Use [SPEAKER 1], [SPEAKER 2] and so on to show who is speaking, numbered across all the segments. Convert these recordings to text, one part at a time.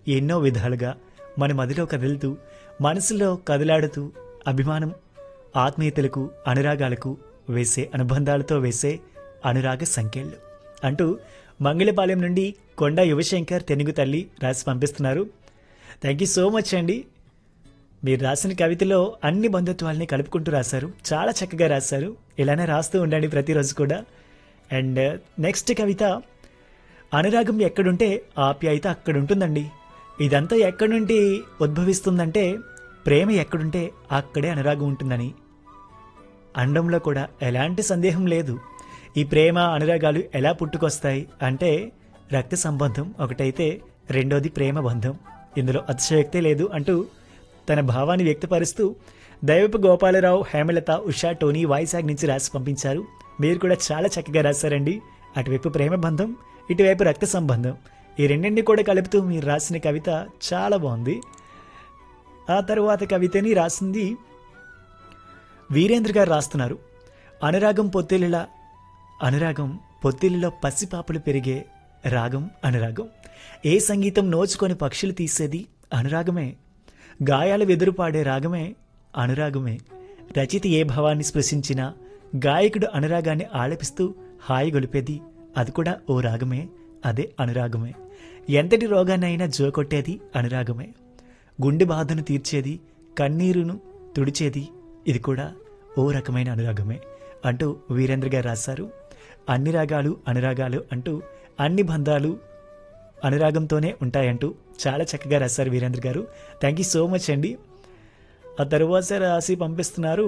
[SPEAKER 1] ఎన్నో విధాలుగా మన మదిలో కదులుతూ మనసులో కదలాడుతూ అభిమానం ఆత్మీయతలకు అనురాగాలకు వేసే అనుబంధాలతో వేసే అనురాగ సంఖ్యలు అంటూ మంగళపాలెం నుండి కొండ యువశంకర్ తెనుగు తల్లి రాసి పంపిస్తున్నారు థ్యాంక్ యూ సో మచ్ అండి మీరు రాసిన కవితలో అన్ని బంధుత్వాల్ని కలుపుకుంటూ రాశారు చాలా చక్కగా రాశారు ఇలానే రాస్తూ ఉండండి ప్రతిరోజు కూడా అండ్ నెక్స్ట్ కవిత అనురాగం ఎక్కడుంటే ఆప్యాయత అక్కడ ఉంటుందండి ఇదంతా ఎక్కడి నుండి ఉద్భవిస్తుందంటే ప్రేమ ఎక్కడుంటే అక్కడే అనురాగం ఉంటుందని అండంలో కూడా ఎలాంటి సందేహం లేదు ఈ ప్రేమ అనురాగాలు ఎలా పుట్టుకొస్తాయి అంటే రక్త సంబంధం ఒకటైతే రెండోది ప్రేమ బంధం ఇందులో అతిశయోక్తే లేదు అంటూ తన భావాన్ని వ్యక్తపరుస్తూ దైవపు గోపాలరావు హేమలత ఉషా టోనీ వైజాగ్ నుంచి రాసి పంపించారు మీరు కూడా చాలా చక్కగా రాశారండి అటువైపు ప్రేమ బంధం ఇటువైపు రక్త సంబంధం ఈ రెండింటిని కూడా కలుపుతూ మీరు రాసిన కవిత చాలా బాగుంది ఆ తరువాత కవితని రాసింది వీరేంద్ర గారు రాస్తున్నారు అనురాగం పొత్తిలిలా అనురాగం పొత్తిలిలో పసిపాపలు పెరిగే రాగం అనురాగం ఏ సంగీతం నోచుకొని పక్షులు తీసేది అనురాగమే గాయాలు వెదురుపాడే రాగమే అనురాగమే రచయిత ఏ భావాన్ని స్పృశించినా గాయకుడు అనురాగాన్ని ఆలపిస్తూ హాయి గొలిపేది అది కూడా ఓ రాగమే అదే అనురాగమే ఎంతటి రోగాన్నైనా జోకొట్టేది అనురాగమే గుండె బాధను తీర్చేది కన్నీరును తుడిచేది ఇది కూడా ఓ రకమైన అనురాగమే అంటూ వీరేంద్ర గారు రాశారు అన్ని రాగాలు అనురాగాలు అంటూ అన్ని బంధాలు అనురాగంతోనే ఉంటాయంటూ చాలా చక్కగా రాశారు వీరేంద్ర గారు థ్యాంక్ యూ సో మచ్ అండి ఆ తరువాత రాసి పంపిస్తున్నారు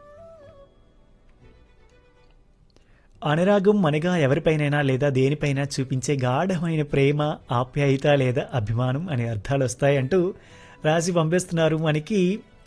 [SPEAKER 1] అనురాగం మనగా ఎవరిపైనైనా లేదా దేనిపైనా చూపించే గాఢమైన ప్రేమ ఆప్యాయత లేదా అభిమానం అనే అర్థాలు వస్తాయి అంటూ రాసి పంపిస్తున్నారు మనకి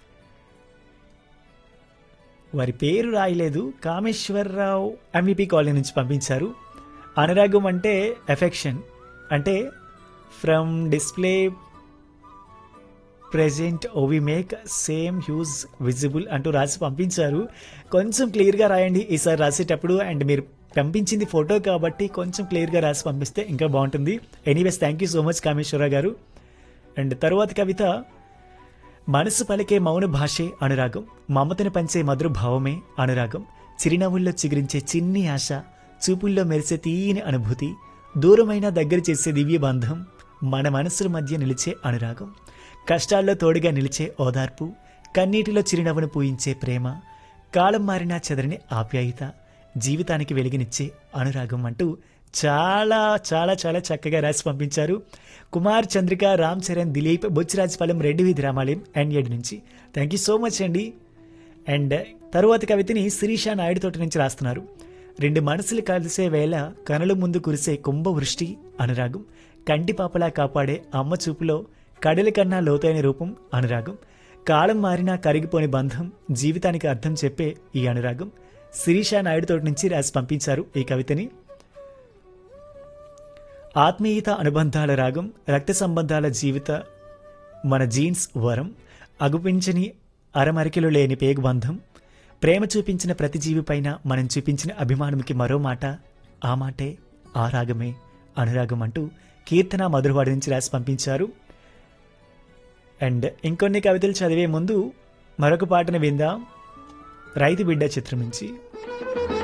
[SPEAKER 1] వారి పేరు రాయలేదు కామేశ్వరరావు ఎంవిపి కాలనీ నుంచి పంపించారు అనురాగం అంటే ఎఫెక్షన్ అంటే from display present oh we make same huge visible అంటూ రాసి పంపించారు కొంచెం క్లియర్గా రాయండి ఈసారి రాసేటప్పుడు అండ్ మీరు పంపించింది ఫోటో కాబట్టి కొంచెం క్లియర్గా రాసి పంపిస్తే ఇంకా బాగుంటుంది anyways thank you so much Kameswararao garu and తరువాత కవిత మనసు పలికే మౌన భాషే అనురాగం మమతను పంచే మధుర భావమే అనురాగం చిరునవ్వుల్లో చిగురించే చిన్ని ఆశ చూపుల్లో మెరిసే తీయని అనుభూతి దూరమైన దగ్గర చేసే దివ్య బంధం మన మనసుల మధ్య నిలిచే అనురాగం కష్టాల్లో తోడుగా నిలిచే ఓదార్పు కన్నీటిలో చిరునవ్వును పూయించే ప్రేమ కాలం మారినా చెదరని ఆప్యాయత జీవితానికి వెలుగునిచ్చే అనురాగం అంటూ చాలా చాలా చాలా చక్కగా రాసి పంపించారు కుమార్ చంద్రిక రామ్ చరణ్ దిలీప్ బొచ్చిరాజపాలెం రెడ్డి వీధి రామాలయం అండ్ ఏడు నుంచి థ్యాంక్ యూ సో మచ్ అండి అండ్ తరువాత కవితని శిరీష నాయుడు తోటి నుంచి రాస్తున్నారు రెండు మనసులు కలిసే వేళ కనుల ముందు కురిసే కుంభవృష్టి అనురాగం కంటి పాపలా కాపాడే అమ్మ చూపులో కడల కన్నా లోతైన రూపం అనురాగం కాలం మారినా కరిగిపోని బంధం జీవితానికి అర్థం చెప్పే ఈ అనురాగం శిరీష నాయుడు తోటి నుంచి రాసి పంపించారు ఈ కవితని ఆత్మీయత అనుబంధాల రాగం రక్త సంబంధాల జీవిత మన జీన్స్ వరం అగుపించని అరమరికలు లేని పేగుబంధం ప్రేమ చూపించిన ప్రతి జీవిపైన మనం చూపించిన అభిమానంకి మరో మాట ఆ మాటే ఆ రాగమే అనురాగం అంటూ కీర్తన మధురవాడి నుంచి రాసి పంపించారు అండ్ ఇంకొన్ని కవితలు చదివే ముందు మరొక పాటను విందాం రైతు బిడ్డ చిత్రం నుంచి